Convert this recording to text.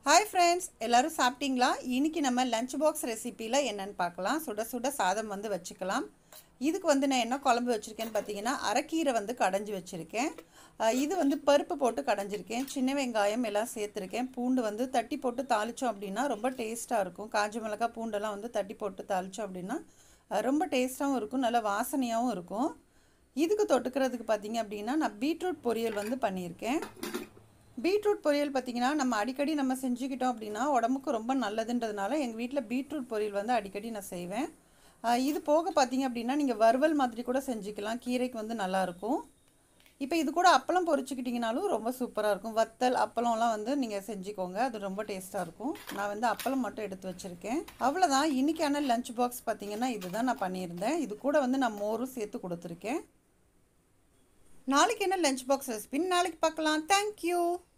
hi friends எல்லாரும் சாப்பிட்டீங்களா இன்னைக்கு நம்ம லஞ்ச் பாக்ஸ் ரெசிப்பியில் என்னென்னு பார்க்கலாம் சுட சுட சாதம் வந்து வச்சுக்கலாம் இதுக்கு வந்து நான் என்ன குழம்பு வச்சுருக்கேன்னு பார்த்தீங்கன்னா அரைக்கீரை வந்து கடைஞ்சி வச்சுருக்கேன் அஹ் இது வந்து பருப்பு போட்டு கடைஞ்சிருக்கேன் சின்ன வெங்காயம் எல்லாம் சேர்த்துருக்கேன் பூண்டு வந்து தட்டி போட்டு தாளித்தோம் அப்படின்னா ரொம்ப டேஸ்ட்டாக இருக்கும் காஞ்ச மிளகாய் பூண்டெல்லாம் வந்து தட்டி போட்டு தாளித்தோம் அப்படின்னா அஹ் ரொம்ப டேஸ்ட்டாகவும் இருக்கும் நல்ல வாசனையாகவும் இருக்கும் இதுக்கு தொட்டுக்கிறதுக்கு பார்த்தீங்க அப்படின்னா நான் பீட்ரூட் பொரியல் வந்து பண்ணியிருக்கேன் பீட்ரூட் பொரியல் பார்த்திங்கன்னா நம்ம அடிக்கடி நம்ம செஞ்சுக்கிட்டோம் அப்படின்னா உடம்புக்கு ரொம்ப நல்லதுன்றதுனால எங்கள் வீட்டில் பீட்ரூட் பொரியல் வந்து அடிக்கடி நான் செய்வேன் ஆஹ் இது போக பார்த்தீங்க அப்படின்னா நீங்கள் வறுவல் மாதிரி கூட செஞ்சுக்கலாம் கீரைக்கு வந்து நல்லாயிருக்கும் இப்போ இது கூட அப்பளம் பொரிச்சுக்கிட்டிங்கனாலும் ரொம்ப சூப்பராக இருக்கும் வத்தல் அப்பளம்லாம் வந்து நீங்கள் செஞ்சுக்கோங்க அது ரொம்ப டேஸ்ட்டாக இருக்கும் நான் வந்து அப்பளம் மட்டும் எடுத்து வச்சுருக்கேன் அவ்வளோதான் இன்றைக்கான லஞ்ச் பாக்ஸ் பார்த்தீங்கன்னா இதுதான் நான் பண்ணியிருந்தேன் இது கூட வந்து நான் மோரும் சேர்த்து கொடுத்துருக்கேன் நாளைக்கு என்ன லஞ்ச் பாக்ஸ் ரெசிபின்னு நாளைக்கு பார்க்கலாம் தேங்க்யூ